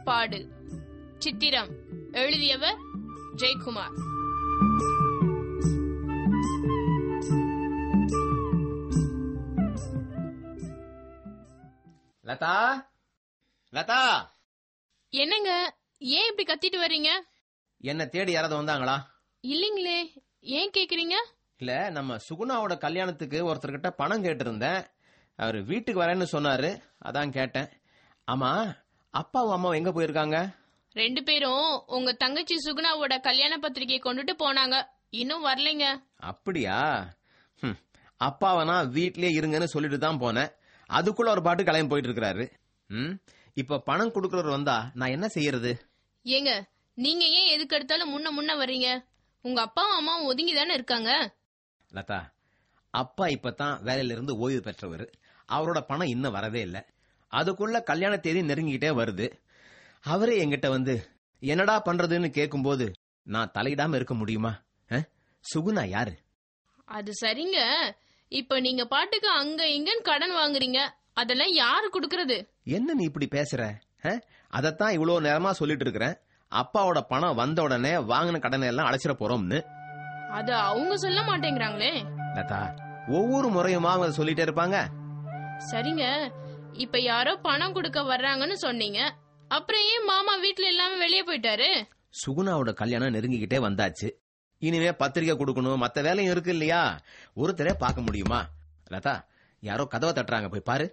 பாடு சித்திரம் எழுதியவர் ஜெயக்குமார் லதா லதா என்னங்க ஏன் இப்படி கத்திட்டு வர்றீங்க என்ன தேடி யாராவது வந்தாங்களா இல்லைங்களே ஏன் கேக்குறீங்க இல்ல நம்ம சுகுணாவோட கல்யாணத்துக்கு ஒருத்தர்கிட்ட பணம் கேட்டிருந்தேன் அவர் வீட்டுக்கு வரேன்னு சொன்னாரு அதான் கேட்டேன் ஆமா அப்பாவும் அம்மாவும் எங்க போயிருக்காங்க ரெண்டு பேரும் உங்க தங்கச்சி சுகுணாவோட கல்யாண பத்திரிகையை கொண்டுட்டு போனாங்க இன்னும் வரலைங்க அப்படியா ஹம், அப்பாவை நான் வீட்லயே இருங்கன்னு சொல்லிட்டு தான் போனேன் அதுக்குள்ள ஒரு பாட்டு கிளம்பி போயிட்டு இருக்கிறாரு ம் இப்ப பணம் கொடுக்கறவர் வந்தா நான் என்ன செய்யறது ஏங்க நீங்க ஏன் எதுக்கு எடுத்தாலும் முன்ன முன்ன வர்றீங்க உங்க அப்பாவும் அம்மாவும் ஒதுங்கி தானே இருக்காங்க லதா அப்பா இப்பதான் வேலையில இருந்து ஓய்வு பெற்றவர் அவரோட பணம் இன்னும் வரவே இல்லை அதுக்குள்ள கல்யாண தேதி நெருங்கிக்கிட்டே வருது அவரே என்கிட்ட வந்து என்னடா பண்றதுன்னு கேட்கும்போது நான் தலையிடாம இருக்க முடியுமா அஹ்? சுகுணா யாரு அது சரிங்க இப்ப நீங்க பாட்டுக்கு அங்க இங்கன்னு கடன் வாங்குறீங்க அதெல்லாம் யாரு குடுக்கறது என்ன நீ இப்படி பேசுற அஹ்? அதத்தான் இவ்வளவு நேரமா சொல்லிட்டு இருக்கிறேன் அப்பாவோட பணம் வந்த உடனே வாங்கின கடனை எல்லாம் அழைச்சிட போறோம்னு அத அவங்க சொல்ல மாட்டேங்கிறாங்களே லதா ஒவ்வொரு முறையுமா அவங்க சொல்லிட்டே இருப்பாங்க சரிங்க இப்ப யாரோ பணம் கொடுக்க வர்றாங்கன்னு சொன்னீங்க அப்புறம் ஏன் மாமா வீட்ல இல்லாம வெளியே போயிட்டாரு சுகுணாவோட கல்யாணம் நெருங்கிக்கிட்டே வந்தாச்சு இனிமே பத்திரிக்கை கொடுக்கணும் மத்த வேலையும் இருக்கு இல்லையா ஒருத்தரே பார்க்க முடியுமா லதா யாரோ கதவை தட்டுறாங்க போய் பாரு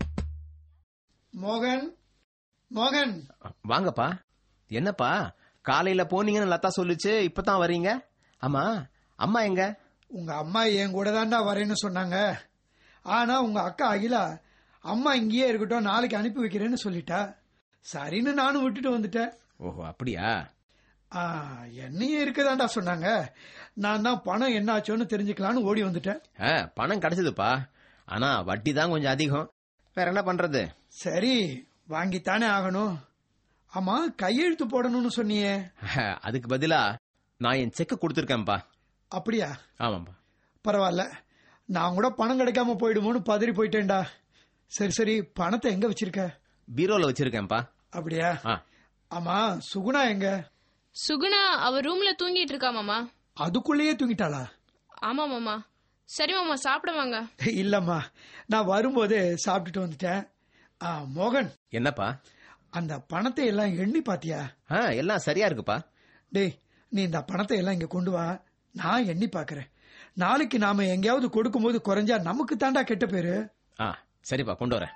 மோகன் மோகன் வாங்கப்பா என்னப்பா காலையில போனீங்கன்னு லதா சொல்லுச்சு இப்பதான் வரீங்க ஆமா அம்மா எங்க உங்க அம்மா என் கூட தான்டா வரேன்னு சொன்னாங்க ஆனா உங்க அக்கா அகிலா அம்மா இங்கேயே இருக்கட்டும் நாளைக்கு அனுப்பி வைக்கிறேன்னு சொல்லிட்டா சரின்னு நானும் விட்டுட்டு வந்துட்டேன் ஓஹோ அப்படியா ஆ, என்னையும் இருக்கதான்டா சொன்னாங்க நான் தான் பணம் என்ன ஆச்சோன்னு தெரிஞ்சுக்கலான்னு ஓடி வந்துட்டேன் ஆ, பணம் கிடைச்சதுப்பா ஆனா வட்டி தான் கொஞ்சம் அதிகம் வேற என்ன பண்றது சரி வாங்கித்தானே ஆகணும் ஆமா கையெழுத்து போடணும்னு சொன்னியே அதுக்கு பதிலா நான் என் செக் கொடுத்துருக்கேன்ப்பா அப்படியா ஆமாப்பா பரவாயில்ல நான் கூட பணம் கிடைக்காம போயிடுமோன்னு பதறி போயிட்டேன்டா சரி சரி பணத்தை எங்க வச்சிருக்க பீரோல வச்சிருக்கேன்ப்பா அப்படியா ஆ ஆமா சுகுணா எங்க சுகுணா அவ ரூம்ல தூங்கிட்டு இருக்கா மாமா அதுக்குள்ளேயே தூங்கிட்டாளா ஆமா மாமா சரி மாமா சாப்பிட வாங்க இல்லம்மா நான் வரும்போதே சாப்பிட்டுட்டு வந்துட்டேன் ஆ, மோகன் என்னப்பா அந்த பணத்தை எல்லாம் எண்ணி பாத்தியா ஆ எல்லாம் சரியா இருக்குப்பா டேய் நீ இந்த பணத்தை எல்லாம் இங்க கொண்டு வா நான் எண்ணி பாக்குறேன் நாளைக்கு நாம எங்கேயாவது கொடுக்கும்போது குறைஞ்சா நமக்கு தாண்டா கெட்ட பேரு ஆ சரிப்பா கொண்டு வரேன்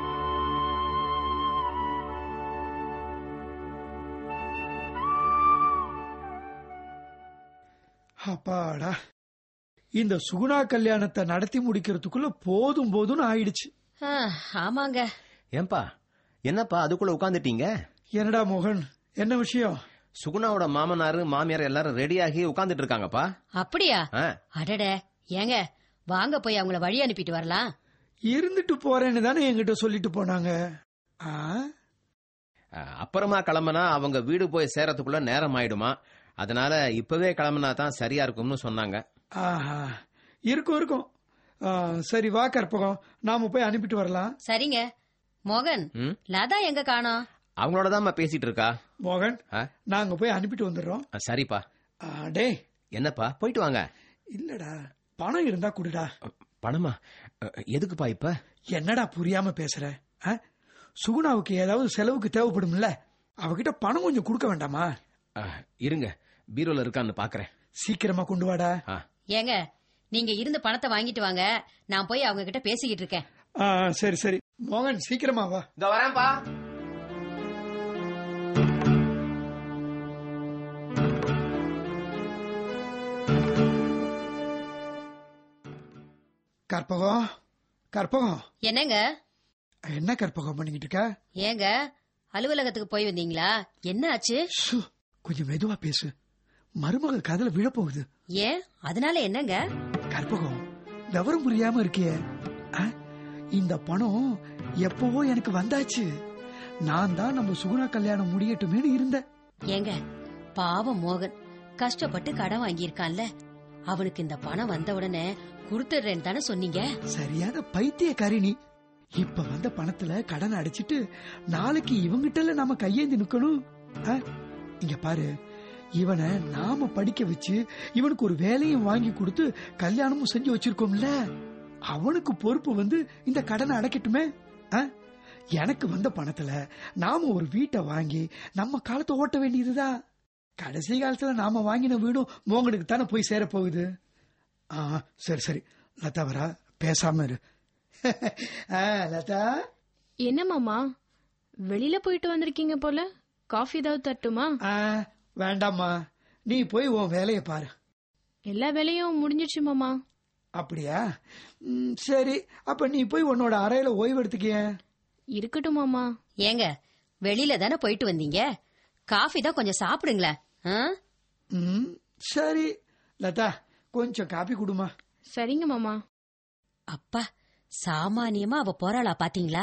அப்பாடா இந்த சுகுணா கல்யாணத்தை நடத்தி முடிக்கிறதுக்குள்ள போதும் போதும்னு ஆயிடுச்சு ஆ, ஆமாங்க ஏன்பா என்னப்பா அதுக்குள்ள உட்காந்துட்டீங்க என்னடா மோகன் என்ன விஷயம் சுகுணாவோட மாமனாரு மாமியார் எல்லாரும் ரெடியாகி உட்காந்துட்டு இருக்காங்கப்பா அப்படியா ஆ, அடட ஏங்க வாங்க போய் அவங்கள வழி அனுப்பிட்டு வரலாம் இருந்துட்டு போறேன்னு தானே என்கிட்ட சொல்லிட்டு போனாங்க ஆ ஆ, அப்புறமா கிளம்புனா அவங்க வீடு போய் சேரத்துக்குள்ள நேரம் ஆயிடுமா அதனால இப்பவே கிளம்புனா தான் சரியா இருக்கும்னு சொன்னாங்க ஆஹா இருக்கும் இருக்கும் ஆ, சரி வா கற்பகம் நாம போய் அனுப்பிட்டு வரலாம் சரிங்க மோகன் ம்? லதா எங்க காணோம் அவங்களோட தான் பேசிட்டு இருக்கா மோகன் ஆ? நாங்க போய் அனுப்பிட்டு வந்துடுறோம் ஆ, சரிப்பா ஆ, டேய் என்னப்பா போயிட்டு வாங்க இல்லடா பணம் இருந்தா குடுடா பணமா அ, எதுக்குப்பா இப்ப என்னடா புரியாம பேசுற ஆ? சுகுணாவுக்கு ஏதாவது செலவுக்கு தேவைப்படும்ல அவகிட்ட பணம் கொஞ்சம் கொடுக்க வேண்டாமா ஆ, இருங்க பீரோல இருக்கான்னு பாக்குறேன் சீக்கிரமா கொண்டு வாடா ஆ, ஏங்க நீங்க இருந்து பணத்தை வாங்கிட்டு வாங்க நான் போய் அவங்க கிட்ட பேசிக்கிட்டு இருக்கேன் ஆ, சரி சரி மோகன் சீக்கிரமா வா இந்த வரேன்ப்பா கற்பகம் கற்பகம் என்னங்க என்ன கற்பகம் பண்ணிக்கிட்டு இருக்க ஏங்க அலுவலகத்துக்கு போய் வந்தீங்களா என்ன ஆச்சு சு, கொஞ்சம் மெதுவா பேசு மருமக காதுல விழப்போகுது ஏன் அதனால என்னங்க கற்பகம் விவரம் புரியாம இருக்கியே ஆ? இந்த பணம் எப்பவோ எனக்கு வந்தாச்சு நான் தான் நம்ம சுகுணா கல்யாணம் முடியட்டுமேனு இருந்தேன் ஏங்க பாவம் மோகன் கஷ்டப்பட்டு கடன் வாங்கியிருக்கான்ல அவனுக்கு இந்த பணம் வந்த உடனே கொடுத்துடுறேன்னு தானே சொன்னீங்க சரியான பைத்தியக்காரி நீ இப்ப வந்த பணத்துல கடன் அடைச்சிட்டு நாளைக்கு இவங்கிட்ட நாம கையேந்தி நிக்கணும் ஆ? இங்க பாரு இவனை நாம படிக்க வச்சு இவனுக்கு ஒரு வேலையும் வாங்கி கொடுத்து கல்யாணமும் செஞ்சு வச்சிருக்கோம்ல அவனுக்கு பொறுப்பு வந்து இந்த கடனை அடைக்கட்டுமே ஆ? எனக்கு வந்த பணத்துல நாம ஒரு வீட்டை வாங்கி நம்ம காலத்தை ஓட்ட வேண்டியதுதான் கடைசி காலத்துல நாம வாங்கின வீடும் மோகனுக்கு தானே போய் சேர போகுது ஆ சரி சரி லதா வரா பேசாம இரு ஆ, லதா என்ன மாமா வெளியில போயிட்டு வந்திருக்கீங்க போல காஃபி ஏதாவது தட்டுமா ஆ, வேண்டாம்மா நீ போய் உன் வேலையை பாரு எல்லா வேலையும் முடிஞ்சிடுச்சு மாமா அப்படியா ம், சரி அப்ப நீ போய் உன்னோட அறையில ஓய்வு எடுத்துக்கிய இருக்கட்டும் மாமா ஏங்க வெளியில தானே போயிட்டு வந்தீங்க காஃபி தான் கொஞ்சம் சாப்பிடுங்களேன் ஆ? ம், சரி லதா கொஞ்சம் காப்பி குடுமா சரிங்க மாமா அப்பா சாமானியமா அவ போறாளா பாத்தீங்களா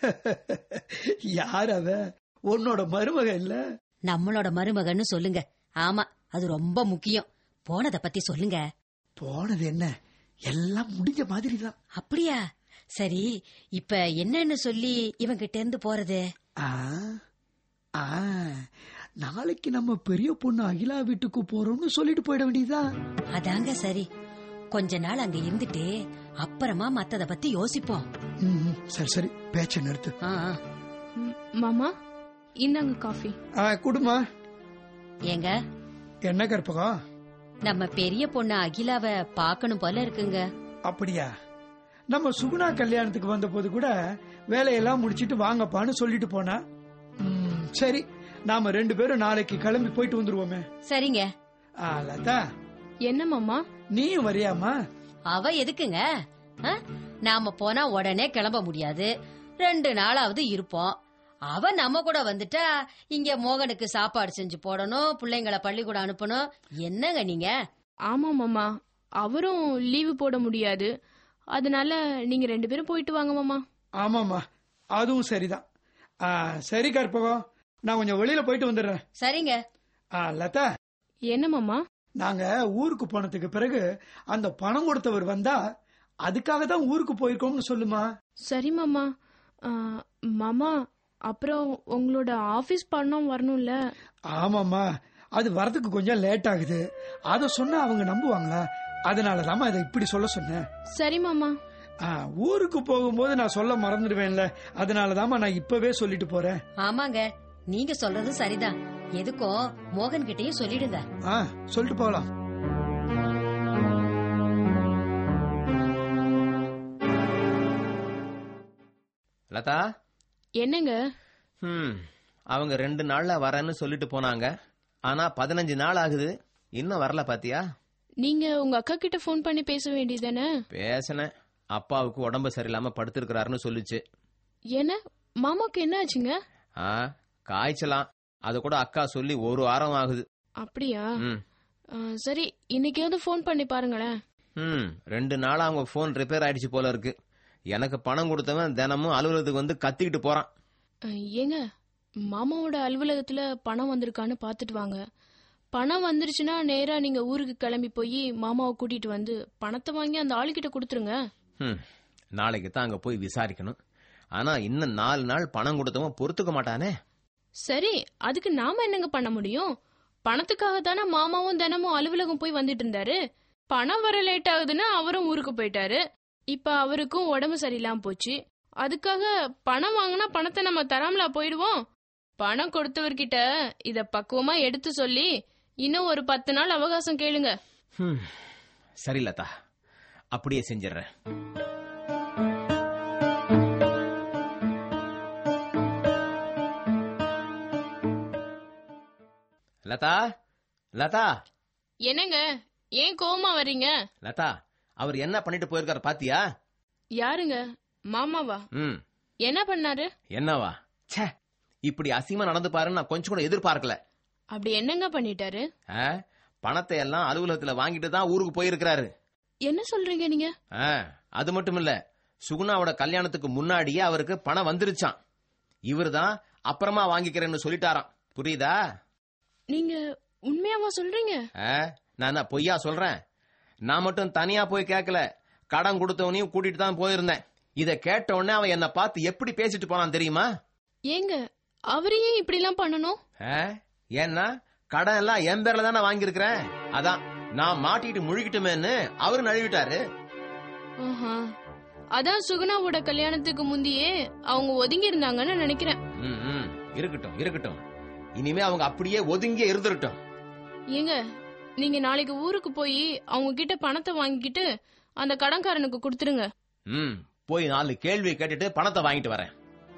யார் அவ உன்னோட மருமக இல்ல நம்மளோட மருமகன்னு சொல்லுங்க ஆமா அது ரொம்ப முக்கியம் போனத பத்தி சொல்லுங்க போனது என்ன எல்லாம் முடிஞ்ச மாதிரி தான் அப்படியா சரி இப்ப என்னன்னு சொல்லி இவங்கிட்ட இருந்து போறது ஆ, ஆ, நாளைக்கு நம்ம பெரிய பொண்ணு அகிலா வீட்டுக்கு போறோம்னு சொல்லிட்டு போயிட வேண்டியதா அதாங்க சரி கொஞ்ச நாள் அங்க இருந்துட்டு அப்புறமா மத்தத பத்தி யோசிப்போம் சரி சரி பேச்ச நிறுத்து ஆ, ஆ. ம், மாமா இந்தாங்க காஃபி ஆ, குடுமா ஏங்க என்ன கற்பகம் நம்ம பெரிய பொண்ணு அகிலாவ பாக்கணும் போல இருக்குங்க அப்படியா நம்ம சுகுணா கல்யாணத்துக்கு வந்த போது கூட வேலையெல்லாம் முடிச்சிட்டு வாங்கப்பான்னு சொல்லிட்டு போனா ம், சரி நாம ரெண்டு பேரும் நாளைக்கு கிளம்பி போயிட்டு வந்துருவோமே சரிங்க ஆ, லதா என்ன மாமா நீயும் வரியாமா அவ எதுக்குங்க ஆ? நாம போனா உடனே கிளம்ப முடியாது ரெண்டு நாளாவது இருப்போம் அவ நம்ம கூட வந்துட்டா இங்க மோகனுக்கு சாப்பாடு செஞ்சு போடணும் பிள்ளைங்களை பள்ளிக்கூடம் அனுப்பணும் என்னங்க நீங்க ஆமா மாமா அவரும் லீவு போட முடியாது அதனால நீங்க ரெண்டு பேரும் போயிட்டு வாங்க மாமா ஆமாமா அதுவும் சரிதான் ஆ, சரி கற்பகம் நான் கொஞ்சம் வெளியில போயிட்டு வந்துடுறேன் சரிங்க ஆ, லதா என்ன மாமா நாங்க ஊருக்கு போனதுக்கு பிறகு அந்த பணம் கொடுத்தவர் வந்தா அதுக்காக தான் ஊருக்கு போயிருக்கோம்னு சொல்லுமா சரி மாமா ஆ, மாமா அப்புறம் உங்களோட ஆபீஸ் பணம் வரணும்ல ஆமாம்மா அது வரதுக்கு கொஞ்சம் லேட் ஆகுது அத சொன்னா அவங்க நம்புவாங்களா அதனாலதான் அதை இப்படி சொல்ல சொன்னேன் சரி மாமா ஆ, ஊருக்கு போகும்போது நான் சொல்ல மறந்துடுவேன்ல அதனாலதாம்மா நான் இப்பவே சொல்லிட்டு போறேன் ஆமாங்க நீங்க சொல்றது சரிதான் எதுக்கும் மோகன் கிட்டயும் சொல்லிடுங்க ஆ சொல்லிட்டு போகலாம் லதா என்னங்க ம் அவங்க ரெண்டு நாள்ல வரேன்னு சொல்லிட்டு போனாங்க ஆனா பதினஞ்சு நாள் ஆகுது இன்னும் வரல பாத்தியா நீங்க உங்க அக்கா கிட்ட ஃபோன் பண்ணி பேச வேண்டியதானே பேசினேன் அப்பாவுக்கு உடம்பு சரியில்லாம படுத்திருக்கிறாருன்னு சொல்லுச்சு என்ன மாமாக்கு என்ன ஆச்சுங்க ஆ காய்ச்சலாம் அது கூட அக்கா சொல்லி ஒரு வாரம் ஆகுது அப்படியா ம் ஆ, சரி இன்னைக்காவது ஃபோன் பண்ணி பாருங்களேன் ம் ரெண்டு நாளா அவங்க ஃபோன் ரிப்பேர் ஆயிடுச்சு போல இருக்கு எனக்கு பணம் கொடுத்தவன் தினமும் அலுவலகத்துக்கு வந்து கத்திக்கிட்டு போறான் ஆ, ஏங்க மாமாவோட அலுவலகத்துல பணம் வந்திருக்கான்னு பார்த்துட்டு வாங்க பணம் வந்துருச்சுன்னா நேரா நீங்க ஊருக்கு கிளம்பி போய் மாமாவை கூட்டிட்டு வந்து பணத்தை வாங்கி அந்த ஆளுகிட்ட கொடுத்துருங்க ம் நாளைக்கு தான் அங்க போய் விசாரிக்கணும் ஆனா இன்னும் நாலு நாள் பணம் கொடுத்தவன் பொறுத்துக்க மாட்டானே சரி அதுக்கு நாம என்னங்க பண்ண முடியும் பணத்துக்காக தானே மாமாவும் தினமும் அலுவலகம் போய் வந்துட்டு இருந்தாரு பணம் வர லேட் ஆகுதுன்னா அவரும் ஊருக்கு போயிட்டாரு இப்ப அவருக்கும் உடம்பு சரியில்லாம போச்சு அதுக்காக பணம் வாங்கினா பணத்தை நம்ம தராமலா போயிடுவோம் பணம் கொடுத்தவர்கிட்ட இத பக்குவமா எடுத்து சொல்லி இன்னும் ஒரு பத்து நாள் அவகாசம் கேளுங்க ம் சரி லதா அப்படியே செஞ்சிடுறேன் லதா லதா என்னங்க ஏன் கோவமா வர்றீங்க லதா அவர் என்ன பண்ணிட்டு போயிருக்காரு பாத்தியா யாருங்க மாமாவா ம் என்ன பண்ணாரு என்னவா ச்சே இப்படி அசிங்கமா நடந்து பாருன்னு நான் கொஞ்சம் கூட எதிர்பார்க்கல அப்படி என்னங்க பண்ணிட்டாரு ஆ, பணத்தை எல்லாம் அலுவலகத்துல வாங்கிட்டு தான் ஊருக்கு போயிருக்கிறாரு என்ன சொல்றீங்க நீங்க ஆ, அது மட்டும் இல்ல சுகுணாவோட கல்யாணத்துக்கு முன்னாடியே அவருக்கு பணம் வந்துருச்சான் இவர்தான் அப்புறமா வாங்கிக்கிறேன்னு சொல்லிட்டாராம் புரியுதா நீங்க உண்மையாவா சொல்றீங்க ஆ, நான் என்ன பொய்யா சொல்றேன் நான் மட்டும் தனியா போய் கேட்கல கடன் கொடுத்தவனையும் கூட்டிட்டு தான் போயிருந்தேன் இத கேட்ட உடனே அவன் என்ன பார்த்து எப்படி பேசிட்டு போனான் தெரியுமா ஏங்க அவரையே இப்படிலாம் பண்ணணும் ஆ? ஏன்னா கடன் எல்லாம் என் பேர்ல தானே வாங்கியிருக்கிறேன் அதான் நான் மாட்டிட்டு முழுகிட்டுமேன்னு அவரு நழுவிட்டாரு ஆஹா. அதான் சுகுணாவோட கல்யாணத்துக்கு முந்தியே அவங்க ஒதுங்கி இருந்தாங்கன்னு நினைக்கிறேன் ம், ம். இருக்கட்டும் இருக்கட்டும் இனிமே அவங்க அப்படியே ஒதுங்கியே இருந்துருட்டும் ஏங்க நீங்க நாளைக்கு ஊருக்கு போய் அவங்க கிட்ட பணத்தை வாங்கிக்கிட்டு அந்த கடன்காரனுக்கு கொடுத்துருங்க ம் போய் நாலு கேள்வி கேட்டுட்டு பணத்தை வாங்கிட்டு வரேன்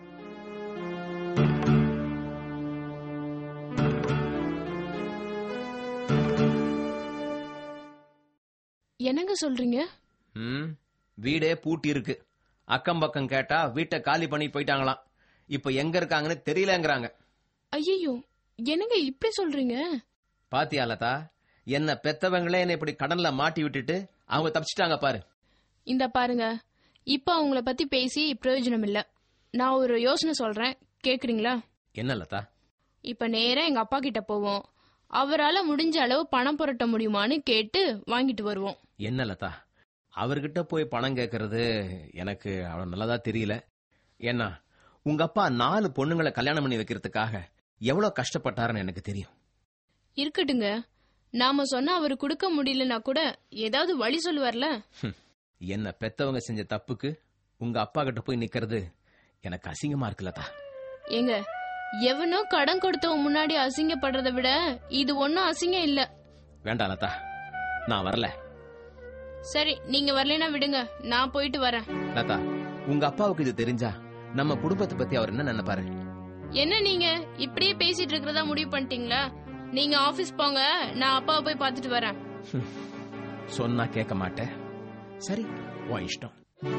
என்னங்க சொல்றீங்க ம் வீடே பூட்டி இருக்கு அக்கம் பக்கம் கேட்டா வீட்டை காலி பண்ணி போயிட்டாங்களாம் இப்ப எங்க இருக்காங்கன்னு தெரியலங்கிறாங்க ஐயோ என்னங்க இப்படி சொல்றீங்க பாத்தியா லதா என்ன பெத்தவங்களே என்ன இப்படி கடன்ல மாட்டி விட்டுட்டு அவங்க தப்பிச்சிட்டாங்க பாரு இந்த பாருங்க இப்ப அவங்கள பத்தி பேசி பிரயோஜனம் இல்ல நான் ஒரு யோசனை சொல்றேன் கேக்குறீங்களா என்ன லதா இப்ப நேரா எங்க அப்பா கிட்ட போவோம் அவரால முடிஞ்ச அளவு பணம் புரட்ட முடியுமான்னு கேட்டு வாங்கிட்டு வருவோம் என்ன லதா அவர்கிட்ட போய் பணம் கேட்கறது எனக்கு அவ்வளவு நல்லதா தெரியல ஏன்னா உங்க அப்பா நாலு பொண்ணுங்களை கல்யாணம் பண்ணி வைக்கிறதுக்காக எவ்வளவு கஷ்டப்பட்டாருன்னு எனக்கு தெரியும் இருக்கட்டுங்க நாம சொன்னா அவர் கொடுக்க முடியலனா கூட ஏதாவது வழி சொல்லுவார்ல என்ன பெத்தவங்க செஞ்ச தப்புக்கு உங்க அப்பா கிட்ட போய் நிக்கிறது எனக்கு அசிங்கமா இருக்கு லதா ஏங்க எவனோ கடன் கொடுத்தவன் முன்னாடி அசிங்கப்படுறதை விட இது ஒன்னும் அசிங்கம் இல்ல வேண்டாம் லதா நான் வரல சரி நீங்க வரலைன்னா விடுங்க நான் போயிட்டு வரேன் லதா உங்க அப்பாவுக்கு இது தெரிஞ்சா நம்ம குடும்பத்தை பத்தி அவர் என்ன நினைப்பாரு என்ன நீங்க இப்படியே பேசிட்டு இருக்கிறதா முடிவு பண்ணிட்டீங்களா நீங்க ஆபீஸ் போங்க நான் அப்பாவை போய் பார்த்துட்டு வரேன் சொன்னா கேட்க மாட்டேன் சரி உன் இஷ்டம்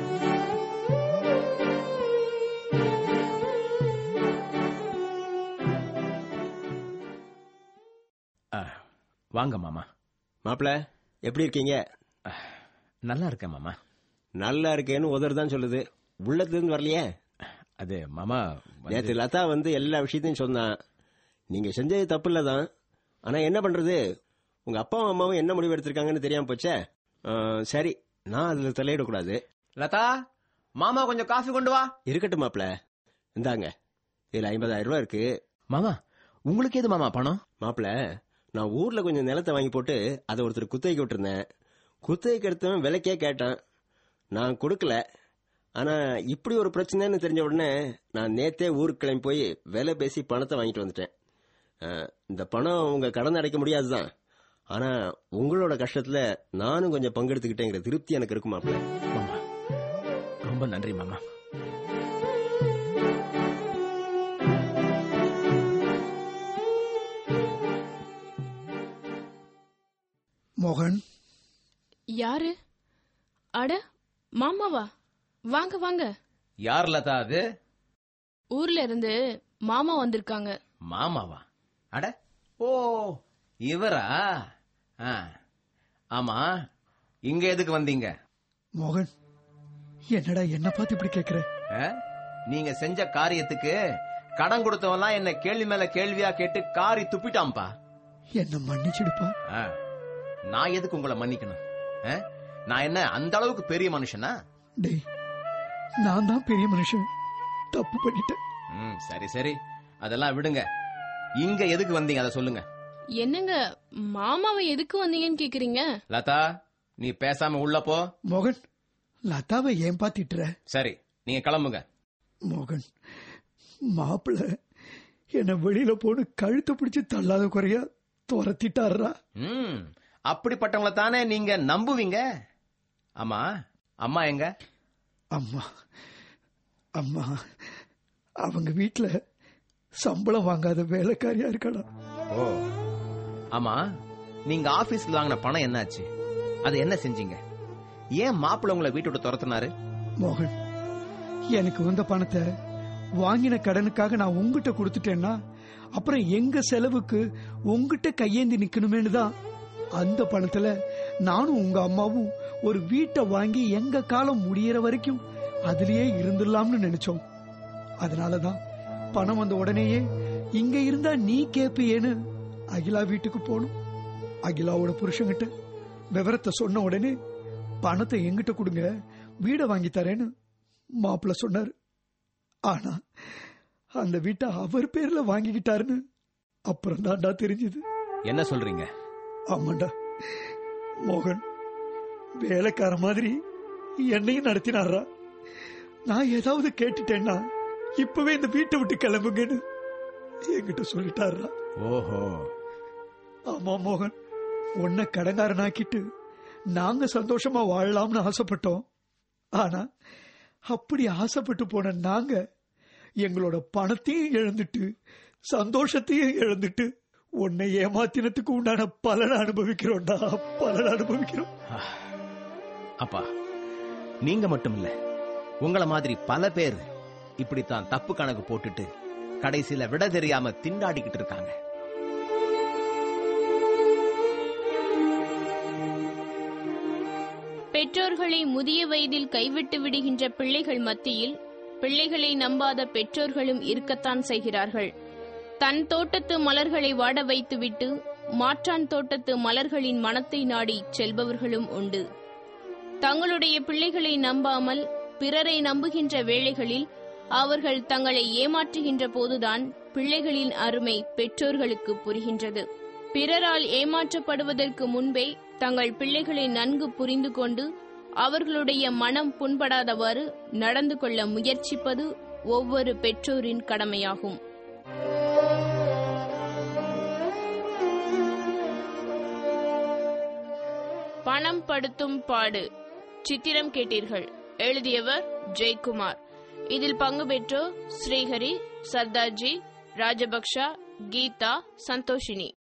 ஆ, வாங்க மாமா மாப்பிள எப்படி இருக்கீங்க நல்லா இருக்கேன் மாமா நல்லா இருக்கேன்னு உதர் தான் சொல்லுது உள்ளத்துல இருந்து வரலையே அது மாமா வந்து- நேத்து லதா வந்து எல்லா விஷயத்தையும் சொன்னான் நீங்க செஞ்சது தப்பு இல்லதான் ஆனா என்ன பண்றது உங்க அப்பாவும் அம்மாவும் என்ன முடிவு எடுத்திருக்காங்கன்னு தெரியாம போச்சே ஆ, சரி நான் அதுல தலையிடக்கூடாது லதா மாமா கொஞ்சம் காஃபி கொண்டு வா இருக்கட்டும் மாப்பிள இந்தாங்க இதுல ஐம்பதாயிரம் ரூபாய் இருக்கு மாமா உங்களுக்கு எது மாமா பணம் மாப்பிள நான் ஊர்ல கொஞ்சம் நிலத்தை வாங்கி போட்டு அதை ஒருத்தர் குத்தகைக்கு விட்டுருந்தேன் குத்தகைக்கு எடுத்தவன் விலைக்கே கேட்டான் நான் கொடுக்கல ஆனா இப்படி ஒரு பிரச்சனைன்னு தெரிஞ்ச உடனே நான் நேத்தே ஊருக்கு கிளம்பி போய் விலை பேசி பணத்தை வாங்கிட்டு வந்துட்டேன் அஹ், இந்த பணம் உங்க கடன் அடைக்க முடியாதுதான் ஆனா உங்களோட கஷ்டத்துல நானும் கொஞ்சம் பங்கெடுத்துக்கிட்டேங்கிற திருப்தி எனக்கு இருக்கு மாப்பிள மாமா ரொம்ப நன்றி மாமா மோகன் யாரு அட மாமாவா வாங்க வாங்க யார் லதா அது ஊர்ல இருந்து மாமா வந்திருக்காங்க மாமாவா அட ஓ இவரா ஆ. ஆமா இங்க எதுக்கு வந்தீங்க மோகன் என்னடா என்ன பார்த்து இப்படி கேக்குற ஆ? நீங்க செஞ்ச காரியத்துக்கு கடன் கொடுத்தவன்லாம் என்ன கேள்வி மேல கேள்வியா கேட்டு காரி துப்பிட்டான்பா என்ன மன்னிச்சிடுப்பா ஆ. நான் எதுக்கு உங்களை மன்னிக்கணும் ஆ? நான் என்ன அந்த அளவுக்கு பெரிய மனுஷனா டேய் நான் தான் பெரிய மனுஷன் தப்பு பண்ணிட்டேன் ம் சரி சரி அதெல்லாம் விடுங்க இங்க எதுக்கு வந்தீங்க அதை சொல்லுங்க என்னங்க மாமாவை எதுக்கு வந்தீங்கன்னு கேக்குறீங்க லதா நீ பேசாம உள்ள போ மோகன் லதாவை ஏன் பாத்திட்டுற சரி நீங்க கிளம்புங்க மோகன் மாப்பிள்ள என்ன வெளியில போன்னு கழுத்தை பிடிச்சு தள்ளாத குறையா துரத்திட்டாருடா ம் அப்படிப்பட்டவங்கள தானே நீங்க நம்புவீங்க ஆமா அம்மா எங்க அம்மா அம்மா அவங்க வீட்ல சம்பளம் வாங்காத வேலைக்காரியா இருக்காடா ஓ ஆமா நீங்க ஆபீஸ்ல வாங்கின பணம் என்னாச்சு அது என்ன செஞ்சீங்க ஏன் மாப்பிள்ள உங்களை வீட்டு விட்டு துரத்துனாரு மோகன் எனக்கு வந்த பணத்தை வாங்கின கடனுக்காக நான் உங்ககிட்ட கொடுத்துட்டேன்னா அப்புறம் எங்க செலவுக்கு உங்ககிட்ட கையேந்தி நிக்கணுமேனு தான் அந்த பணத்துல நானும் உங்க அம்மாவும் ஒரு வீட்டை வாங்கி எங்க காலம் முடியற வரைக்கும் அதுலயே இருந்துடலாம்னு நினைச்சோம் அதனாலதான் பணம் வந்த உடனேயே இங்க இருந்தா நீ கேப்பியேன்னு அகிலா வீட்டுக்கு போகணும் அகிலாவோட புருஷன்கிட்ட விவரத்தை சொன்ன உடனே பணத்தை எங்கிட்ட கொடுங்க வீடை வாங்கி தரேன்னு மாப்பிள்ள சொன்னாரு ஆனா அந்த வீட்டை அவர் பேர்ல வாங்கிக்கிட்டாருன்னு அப்புறம் தான்டா தெரிஞ்சது என்ன சொல்றீங்க ஆமாண்டா மோகன் வேலைக்கார மாதிரி என்னையும் நடத்தினாரா நான் ஏதாவது கேட்டுட்டேன்னா இப்பவே இந்த வீட்டை விட்டு கிளம்புங்கன்னு என்கிட்ட சொல்லிட்டாரா ஓஹோ ஆமா மோகன் உன்னை கடங்காரனாக்கிட்டு நாங்க சந்தோஷமா வாழலாம்னு ஆசைப்பட்டோம் ஆனா அப்படி ஆசைப்பட்டு போன நாங்க எங்களோட பணத்தையும் இழந்துட்டு சந்தோஷத்தையும் இழந்துட்டு உன்னை ஏமாத்தினத்துக்கு உண்டான பலனை அனுபவிக்கிறோம்டா பலனை அனுபவிக்கிறோம் அப்பா நீங்க மட்டும் இல்ல உங்கள மாதிரி பல பேர் இப்படித்தான் தப்பு கணக்கு போட்டுட்டு கடைசியில விட தெரியாம திண்டாடிக்கிட்டு இருக்காங்க பெற்றோர்களை முதிய வயதில் கைவிட்டு விடுகின்ற பிள்ளைகள் மத்தியில் பிள்ளைகளை நம்பாத பெற்றோர்களும் இருக்கத்தான் செய்கிறார்கள் தன் தோட்டத்து மலர்களை வாட வைத்துவிட்டு மாற்றான் தோட்டத்து மலர்களின் மனத்தை நாடி செல்பவர்களும் உண்டு தங்களுடைய பிள்ளைகளை நம்பாமல் பிறரை நம்புகின்ற வேளைகளில் அவர்கள் தங்களை ஏமாற்றுகின்ற போதுதான் பிள்ளைகளின் அருமை பெற்றோர்களுக்கு புரிகின்றது பிறரால் ஏமாற்றப்படுவதற்கு முன்பே தங்கள் பிள்ளைகளை நன்கு புரிந்து கொண்டு அவர்களுடைய மனம் புண்படாதவாறு நடந்து கொள்ள முயற்சிப்பது ஒவ்வொரு பெற்றோரின் கடமையாகும் பணம் படுத்தும் பாடு சித்திரம் கேட்டீர்கள் எழுதியவர் ஜெயக்குமார் இதில் பங்கு பெற்றோர் ஸ்ரீஹரி சர்தார்ஜி ராஜபக்ஷா கீதா சந்தோஷினி